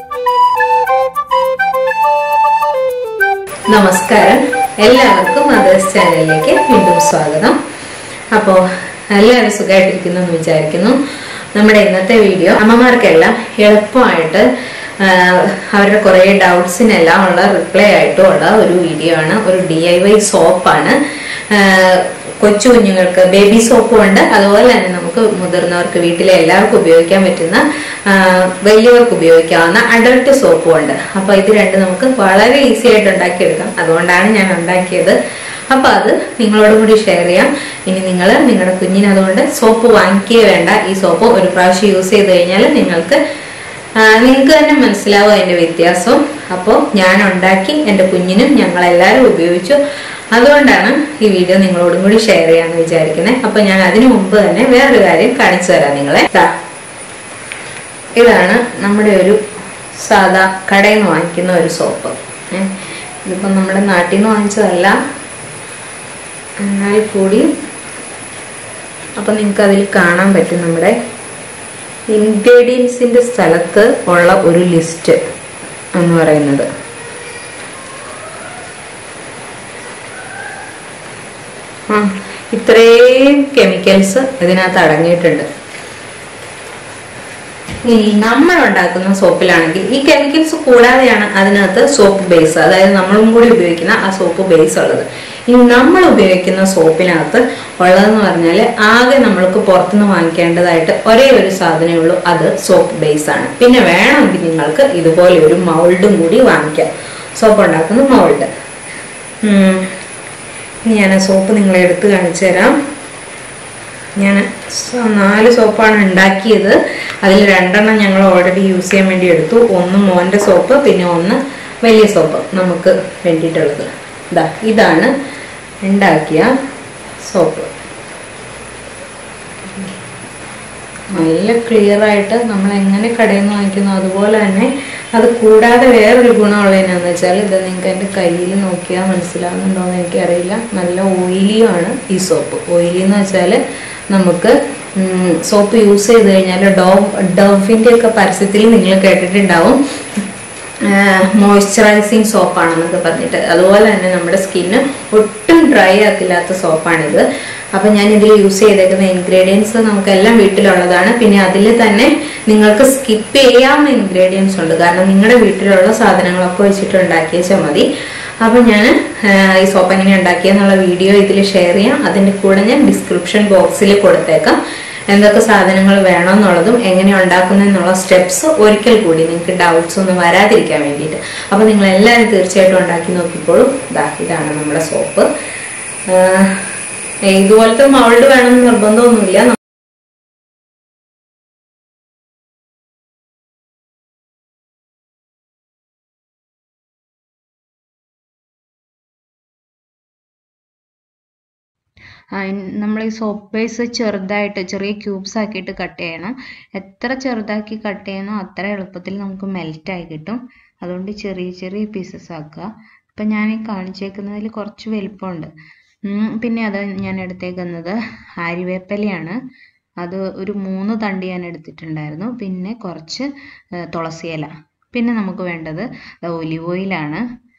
നമസ്കാരം എല്ലാവർക്കും മദേഴ്സ് ചാനലിലേക്ക് വീണ്ടും സ്വാഗതം അപ്പോൾ എല്ലാവരും സുഖമായിട്ടിരിക്കുന്നു എന്ന് വിചാരിക്കുന്നു നമ്മുടെ ഇന്നത്തെ വീഡിയോ അമ്മമാർക്കെല്ലാം എളുപ്പമായിട്ട് ആ, അവരുടെ കുറേ ഡൗട്ട്സിനെല്ലാം ഉള്ള റിപ്ലൈ ആയിട്ടും ഉള്ള ഒരു വീഡിയോ ആണ് ഒരു ഡി ഐ വൈ സോപ്പാണ് കൊച്ചു കുഞ്ഞുങ്ങൾക്ക് ബേബി സോപ്പും ഉണ്ട് അതുപോലെ തന്നെ നമുക്ക് മുതിർന്നവർക്ക് വീട്ടിലെ എല്ലാവർക്കും ഉപയോഗിക്കാൻ പറ്റുന്ന ആ, വലിയവർക്ക് ഉപയോഗിക്കാവുന്ന അഡൾട്ട് സോപ്പും ഉണ്ട് അപ്പൊ ഇത് രണ്ട് നമുക്ക് വളരെ ഈസി ആയിട്ട് ഉണ്ടാക്കിയെടുക്കാം അതുകൊണ്ടാണ് ഞാൻ ഉണ്ടാക്കിയത് അപ്പൊ അത് നിങ്ങളോടും കൂടി ഷെയർ ചെയ്യാം ഇനി നിങ്ങൾ നിങ്ങളുടെ കുഞ്ഞിന് അതുകൊണ്ട് സോപ്പ് വാങ്ങിക്കുകയേ വേണ്ട ഈ സോപ്പ് ഒരു പ്രാവശ്യം യൂസ് ചെയ്ത് കഴിഞ്ഞാൽ നിങ്ങൾക്ക് നിങ്ങൾക്ക് തന്നെ മനസ്സിലാവും അതിന്റെ വ്യത്യാസം അപ്പോൾ ഞാൻ ഉണ്ടാക്കി എൻ്റെ കുഞ്ഞിനും ഞങ്ങൾ എല്ലാവരും ഉപയോഗിച്ചു അതുകൊണ്ടാണ് ഈ വീഡിയോ നിങ്ങളോടും കൂടി ഷെയർ ചെയ്യാമെന്ന് വിചാരിക്കുന്നത് അപ്പൊ ഞാൻ അതിനു മുമ്പ് തന്നെ വേറൊരു കാര്യം കാണിച്ചു തരാം നിങ്ങളെ ദാ. ഇതാണ് നമ്മുടെ ഒരു സാധാ കടയിൽ നിന്ന് വാങ്ങിക്കുന്ന ഒരു സോപ്പ് ഏ, ഇതിപ്പം നമ്മുടെ നാട്ടിൽ നിന്ന് വാങ്ങിച്ചതല്ല എന്നാൽ കൂടി അപ്പൊ നിങ്ങൾക്ക് അതിൽ കാണാൻ പറ്റും നമ്മുടെ ഇൻഗ്രീഡിയൻസിന്റെ സ്ഥലത്ത് ഉള്ള ഒരു ലിസ്റ്റ് എന്ന് പറയുന്നത് ആ ഇത്രയും കെമിക്കൽസ് ഇതിനകത്ത് അടങ്ങിയിട്ടുണ്ട് ഈ നമ്മൾ ഉണ്ടാക്കുന്ന സോപ്പിലാണെങ്കിൽ ഈ കെമിക്കൽസ് കൂടാതെയാണ് അതിനകത്ത് സോപ്പ് ബേസ് അതായത് നമ്മളും കൂടി ഉപയോഗിക്കുന്ന ആ സോപ്പ് ബേസ് ഉള്ളത് ഇനി നമ്മൾ ഉപയോഗിക്കുന്ന സോപ്പിനകത്ത് ഉള്ളതെന്ന് പറഞ്ഞാൽ ആകെ നമ്മൾക്ക് പുറത്തുനിന്ന് വാങ്ങിക്കേണ്ടതായിട്ട് ഒരേ ഒരു സാധനമേ ഉള്ളൂ അത് സോപ്പ് ബേസ് ആണ് പിന്നെ വേണമെങ്കിൽ നിങ്ങൾക്ക് ഇതുപോലെ ഒരു മൗൾഡും കൂടി വാങ്ങിക്കാം സോപ്പ് ഉണ്ടാക്കുന്ന മൗൾഡ് ഇനി ഞാൻ ആ സോപ്പ് നിങ്ങളെ എടുത്ത് കാണിച്ചു തരാം ഞാൻ സ- നാല് സോപ്പാണ് ഉണ്ടാക്കിയത് അതിൽ രണ്ടെണ്ണം ഞങ്ങൾ ഓൾറെഡി യൂസ് ചെയ്യാൻ വേണ്ടി എടുത്തു ഒന്ന് മോൻ്റെ സോപ്പ് പിന്നെ ഒന്ന് വലിയ സോപ്പ് നമുക്ക് വേണ്ടിയിട്ടുള്ളത് ഇതാ ഇതാണ് ഉണ്ടാക്കിയ സോപ്പ് നല്ല ക്ലിയർ ആയിട്ട് നമ്മൾ എങ്ങനെ കടയിൽ നിന്ന് വാങ്ങിക്കുന്നു അതുപോലെ തന്നെ അത് കൂടാതെ വേറൊരു ഗുണമുള്ള എന്നാന്ന് വെച്ചാൽ ഇത് നിങ്ങൾക്ക് എൻ്റെ കയ്യിൽ നോക്കിയാൽ മനസ്സിലാവുന്നുണ്ടോ എന്ന് എനിക്കറിയില്ല നല്ല ഓയിലിയുമാണ് ഈ സോപ്പ് ഓയിലി എന്ന് വെച്ചാൽ നമുക്ക് സോപ്പ് യൂസ് ചെയ്ത് കഴിഞ്ഞാൽ ഡോവ് ഡോവിൻ്റെ ഒക്കെ പരസ്യത്തിൽ നിങ്ങൾ കേട്ടിട്ടുണ്ടാവും മോയ്സ്ചറൈസിങ് സോപ്പാണെന്നൊക്കെ പറഞ്ഞിട്ട് അതുപോലെ തന്നെ നമ്മുടെ സ്കിന്ന് ഒട്ടും ഡ്രൈ ആക്കില്ലാത്ത സോപ്പാണിത് അപ്പം ഞാൻ ഇതിൽ യൂസ് ചെയ്തേക്കുന്ന ഇൻഗ്രീഡിയൻസ് നമുക്കെല്ലാം വീട്ടിലുള്ളതാണ് പിന്നെ അതിൽ തന്നെ നിങ്ങൾക്ക് സ്കിപ്പ് ചെയ്യാവുന്ന ഇൻഗ്രീഡിയൻസ് ഉണ്ട് കാരണം നിങ്ങളുടെ വീട്ടിലുള്ള സാധനങ്ങളൊക്കെ വെച്ചിട്ട് ഉണ്ടാക്കിയാൽ മതി അപ്പം ഞാൻ ഈ സോപ്പ് എങ്ങനെ ഉണ്ടാക്കിയെന്നുള്ള വീഡിയോ ഇതിൽ ഷെയർ ചെയ്യാം അതിൻ്റെ കൂടെ ഞാൻ ഡിസ്ക്രിപ്ഷൻ ബോക്സിൽ കൊടുത്തേക്കാം എന്തൊക്കെ സാധനങ്ങൾ വേണമെന്നുള്ളതും എങ്ങനെ ഉണ്ടാക്കുന്നതെന്നുള്ള സ്റ്റെപ്സ് ഒരിക്കൽ കൂടി നിങ്ങൾക്ക് ഡൗട്ട്സ് ഒന്നും വരാതിരിക്കാൻ വേണ്ടിയിട്ട് അപ്പോൾ നിങ്ങൾ എല്ലാവരും തീർച്ചയായിട്ടും ഉണ്ടാക്കി നോക്കിക്കോളും ഇതാ ഇതാണ് നമ്മുടെ സോപ്പ് ഇതുപോലത്തെ മൗൾഡ് വേണമെന്ന് നിർബന്ധമൊന്നുമില്ല നമ്മൾ ഈ സോപ്പ് ബേസ് ചെറുതായിട്ട് ചെറിയ ക്യൂബ്സ് ആക്കിയിട്ട് കട്ട് ചെയ്യണം എത്ര ചെറുതാക്കി കട്ട് ചെയ്യുന്നോ അത്ര എളുപ്പത്തിൽ നമുക്ക് മെൽറ്റായി കിട്ടും അതുകൊണ്ട് ചെറിയ ചെറിയ പീസസ് ആക്കുക ഇപ്പം ഞാൻ ഈ കാണിച്ചേക്കുന്നതിൽ കുറച്ച് വലിപ്പമുണ്ട് ഉം, പിന്നെ അത് ഞാൻ എടുത്തേക്കുന്നത് ആര്യവേപ്പിലയാണ് അത് ഒരു മൂന്ന് തണ്ട് ഞാൻ എടുത്തിട്ടുണ്ടായിരുന്നു പിന്നെ കുറച്ച് ആ, തുളസിയില പിന്നെ നമുക്ക് വേണ്ടത് ഒലിവ് ഓയിലാണ്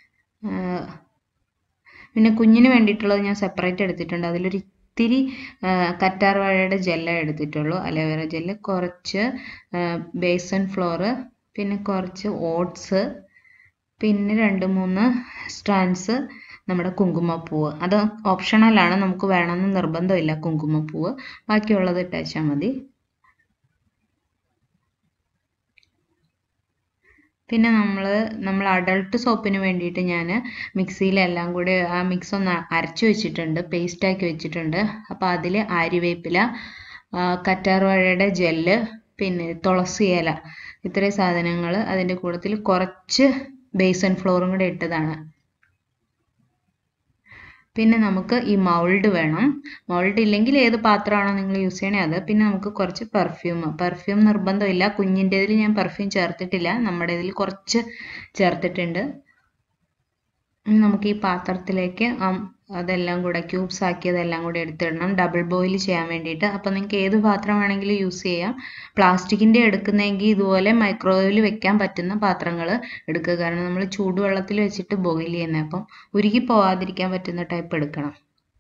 പിന്നെ കുഞ്ഞിന് വേണ്ടിയിട്ടുള്ളത് ഞാൻ സെപ്പറേറ്റ് എടുത്തിട്ടുണ്ട് അതിലൊരു ഇത്തിരി ആ, കറ്റാർ വാഴയുടെ ജെല്ല എടുത്തിട്ടുള്ളൂ അലോവേറ ജെല്ല് കുറച്ച് ബേസൻ ഫ്ലോറ് പിന്നെ കുറച്ച് ഓട്സ് പിന്നെ രണ്ട് മൂന്ന് സ്ട്രാൻസ് നമ്മുടെ കുങ്കുമപ്പൂവ് അത് ഓപ്ഷണലാണ് നമുക്ക് വേണമെന്ന് നിർബന്ധമില്ല കുങ്കുമപ്പൂവ് ബാക്കിയുള്ളത് ഇട്ടേച്ചാൽ മതി പിന്നെ നമ്മൾ നമ്മൾ അഡൾട്ട് സോപ്പിന് വേണ്ടിയിട്ട് ഞാൻ മിക്സിയിലെല്ലാം കൂടി ആ മിക്സ് ഒന്ന് അരച്ച് വെച്ചിട്ടുണ്ട് പേസ്റ്റ് ആക്കി വെച്ചിട്ടുണ്ട് അപ്പോൾ അതിൽ ആര്യവേപ്പില ആ, കറ്റാർവാഴയുടെ ജെല്ല് പിന്നെ തുളസി ഇല ഇത്രയും സാധനങ്ങൾ അതിൻ്റെ കൂട്ടത്തിൽ കുറച്ച് ബേസൻ ഫ്ലോറും കൂടെ ഇട്ടതാണ് പിന്നെ നമുക്ക് ഈ മൗൾഡ് വേണം മൗൾഡ് ഇല്ലെങ്കിൽ ഏത് പാത്രമാണോ നിങ്ങൾ യൂസ് ചെയ്യണേ അത് പിന്നെ നമുക്ക് കുറച്ച് പെർഫ്യൂം പെർഫ്യൂം നിർബന്ധമില്ല കുഞ്ഞിൻ്റെതിൽ ഞാൻ പെർഫ്യൂം ചേർത്തിട്ടില്ല നമ്മുടെ ഇതിൽ കുറച്ച് ചേർത്തിട്ടുണ്ട് ഇനി നമുക്ക് ഈ പാത്രത്തിലേക്ക് ആ അതെല്ലാം കൂടെ ക്യൂബ്സ് ആക്കിയതെല്ലാം കൂടെ എടുത്തിടണം ഡബിൾ ബോയിൽ ചെയ്യാൻ വേണ്ടിയിട്ട് അപ്പോൾ നിങ്ങൾക്ക് ഏത് പാത്രം വേണമെങ്കിലും യൂസ് ചെയ്യാം പ്ലാസ്റ്റിക്കിൻ്റെ എടുക്കുന്നതെങ്കിൽ ഇതുപോലെ മൈക്രോവേവിൽ വെക്കാൻ പറ്റുന്ന പാത്രങ്ങൾ എടുക്കുക കാരണം നമ്മൾ ചൂടുവെള്ളത്തിൽ വെച്ചിട്ട് ബോയിൽ ചെയ്യുന്നത് അപ്പം ഉരുകി പോവാതിരിക്കാൻ പറ്റുന്ന ടൈപ്പ് എടുക്കണം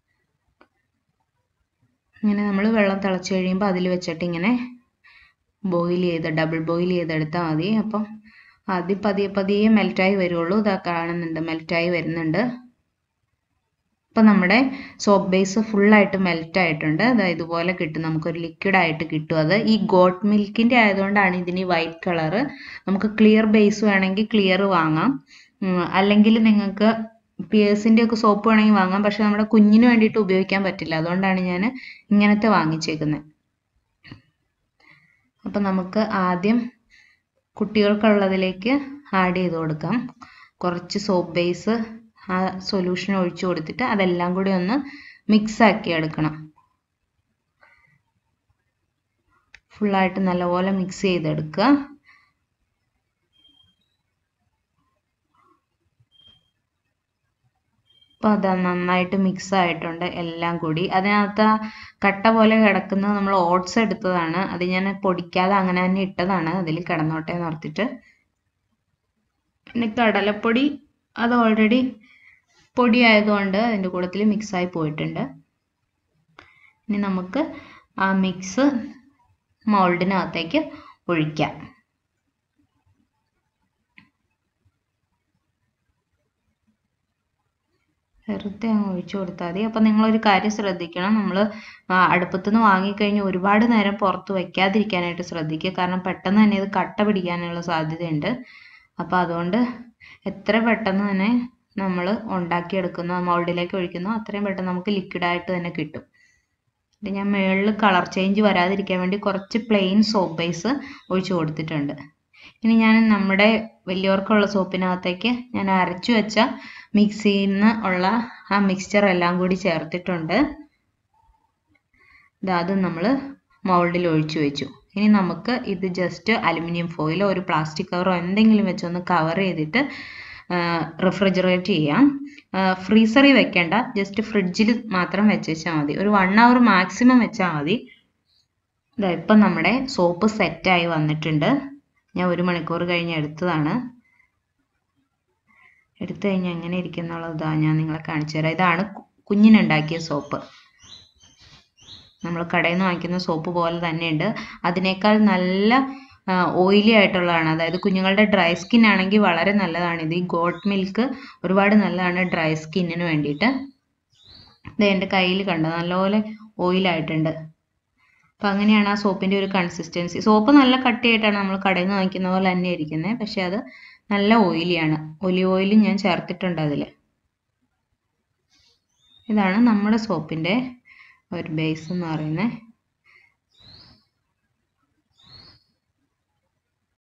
ഇങ്ങനെ നമ്മൾ വെള്ളം തിളച്ച് കഴിയുമ്പോൾ അതിൽ വെച്ചിട്ട് ഇങ്ങനെ ബോയിൽ ചെയ്ത് ഡബിൾ ബോയിൽ ചെയ്തെടുത്താൽ മതി അപ്പം ആദ്യം പതിയെ പതിയെ മെൽറ്റായി വരുള്ളൂ ഇതാ കാണുന്നുണ്ട് മെൽറ്റായി വരുന്നുണ്ട് ഇപ്പം നമ്മുടെ സോപ്പ് ബേസ് ഫുള്ളായിട്ട് മെൽറ്റ് ആയിട്ടുണ്ട് അതാ ഇതുപോലെ കിട്ടും നമുക്കൊരു ലിക്വിഡ് ആയിട്ട് കിട്ടും അത് ഈ ഗോട്ട് മിൽക്കിൻ്റെ ആയതുകൊണ്ടാണ് ഇതിന് വൈറ്റ് കളറ് നമുക്ക് ക്ലിയർ ബേസ് വേണമെങ്കിൽ ക്ലിയർ വാങ്ങാം അല്ലെങ്കിൽ നിങ്ങൾക്ക് പിയേഴ്സിൻ്റെ ഒക്കെ സോപ്പ് വേണമെങ്കിൽ വാങ്ങാം പക്ഷെ നമ്മുടെ കുഞ്ഞിന് വേണ്ടിയിട്ട് ഉപയോഗിക്കാൻ പറ്റില്ല അതുകൊണ്ടാണ് ഞാൻ ഇങ്ങനത്തെ വാങ്ങിച്ചേക്കുന്നത് അപ്പം നമുക്ക് ആദ്യം കുട്ടികൾക്കുള്ളതിലേക്ക് ആഡ് ചെയ്ത് കൊടുക്കാം കുറച്ച് സോപ്പ് ബേസ് ആ സൊല്യൂഷൻ ഒഴിച്ചു കൊടുത്തിട്ട് അതെല്ലാം കൂടി ഒന്ന് മിക്സ് ആക്കി എടുക്കണം ഫുള്ളായിട്ട് നല്ലപോലെ മിക്സ് ചെയ്തെടുക്കുക അപ്പോൾ അത് നന്നായിട്ട് മിക്സ് ആയിട്ടുണ്ട് എല്ലാം കൂടി അതിനകത്ത് കട്ട പോലെ കിടക്കുന്നത് നമ്മൾ ഓട്സ് എടുത്തതാണ് അത് ഞാൻ പൊടിക്കാതെ അങ്ങനെ തന്നെ ഇട്ടതാണ് അതിൽ കിടന്നോട്ടെ എന്ന് ഓർത്തിട്ട് പിന്നെ കടലപ്പൊടി അത് ഓൾറെഡി പൊടി ആയതുകൊണ്ട് അതിൻ്റെ കൂട്ടത്തിൽ മിക്സായി പോയിട്ടുണ്ട് ഇനി നമുക്ക് ആ മിക്സ് മൗൾഡിനകത്തേക്ക് ഒഴിക്കാം വെറുതെ അങ്ങ് ഒഴിച്ചു കൊടുത്താൽ മതി അപ്പം നിങ്ങളൊരു കാര്യം ശ്രദ്ധിക്കണം നമ്മൾ അടുപ്പത്തു നിന്ന് വാങ്ങിക്കഴിഞ്ഞ് ഒരുപാട് നേരം പുറത്ത് വയ്ക്കാതിരിക്കാനായിട്ട് ശ്രദ്ധിക്കുക കാരണം പെട്ടെന്ന് തന്നെ ഇത് കട്ട പിടിക്കാനുള്ള സാധ്യതയുണ്ട് അപ്പോൾ അതുകൊണ്ട് എത്ര പെട്ടെന്ന് തന്നെ നമ്മൾ ഉണ്ടാക്കിയെടുക്കുന്ന മൗൾഡിലേക്ക് ഒഴിക്കുന്നു അത്രയും പെട്ടെന്ന് നമുക്ക് ലിക്വിഡായിട്ട് തന്നെ കിട്ടും ഇത് ഞാൻ മുകളിൽ കളർ ചേഞ്ച് വരാതിരിക്കാൻ വേണ്ടി കുറച്ച് പ്ലെയിൻ സോപ്പ് ബേസ് ഒഴിച്ചു കൊടുത്തിട്ടുണ്ട് ഇനി ഞാൻ നമ്മുടെ വലിയവർക്കുള്ള സോപ്പിനകത്തേക്ക് ഞാൻ അരച്ചു വെച്ച മിക്സിയിൽ നിന്ന് ഉള്ള ആ മിക്സ്ചർ എല്ലാം കൂടി ചേർത്തിട്ടുണ്ട് അത് നമ്മൾ മൗൾഡിൽ ഒഴിച്ചു വെച്ചു ഇനി നമുക്ക് ഇത് ജസ്റ്റ് അലുമിനിയം ഫോയിലോ ഒരു പ്ലാസ്റ്റിക് കവറോ എന്തെങ്കിലും വെച്ചൊന്ന് കവർ ചെയ്തിട്ട് റിഫ്രിജറേറ്റ് ചെയ്യാം ഫ്രീസറിൽ വെക്കേണ്ട ജസ്റ്റ് ഫ്രിഡ്ജിൽ മാത്രം വെച്ച് വെച്ചാൽ മതി ഒരു വൺ അവർ മാക്സിമം വെച്ചാൽ മതി ഇതാ ഇപ്പം നമ്മുടെ സോപ്പ് സെറ്റായി വന്നിട്ടുണ്ട് ഞാൻ ഒരു മണിക്കൂർ കഴിഞ്ഞ് എടുത്തതാണ് എടുത്തു കഴിഞ്ഞാൽ എങ്ങനെ ഇരിക്കുന്നുള്ളതാ ഞാൻ നിങ്ങളെ കാണിച്ചു തരാം ഇതാണ് കുഞ്ഞിനുണ്ടാക്കിയ സോപ്പ് നമ്മൾ കടയിൽ നിന്ന് വാങ്ങിക്കുന്ന സോപ്പ് പോലെ തന്നെയുണ്ട് അതിനേക്കാൾ നല്ല ഓയിലി ആയിട്ടുള്ളതാണ് അതായത് കുഞ്ഞുങ്ങളുടെ ഡ്രൈ സ്കിൻ ആണെങ്കിൽ വളരെ നല്ലതാണ് ഇത് ഈ ഗോട്ട് മിൽക്ക് ഒരുപാട് നല്ലതാണ് ഡ്രൈ സ്കിന്നിന് വേണ്ടിയിട്ട് ഇത് എൻ്റെ കയ്യിൽ കണ്ടോ നല്ലപോലെ ഓയിലായിട്ടുണ്ട് അപ്പം അങ്ങനെയാണ് ആ സോപ്പിൻ്റെ ഒരു കൺസിസ്റ്റൻസി സോപ്പ് നല്ല കട്ടിയായിട്ടാണ് നമ്മൾ കടയിൽ നിന്ന് വാങ്ങിക്കുന്ന പോലെ തന്നെ ഇരിക്കുന്നത് പക്ഷെ അത് നല്ല ഓയിലിയാണ് ഒലിവ് ഓയിൽ ഞാൻ ചേർത്തിട്ടുണ്ട് അതിൽ ഇതാണ് നമ്മുടെ സോപ്പിൻ്റെ ഒരു ബേസ് എന്ന് പറയുന്നത്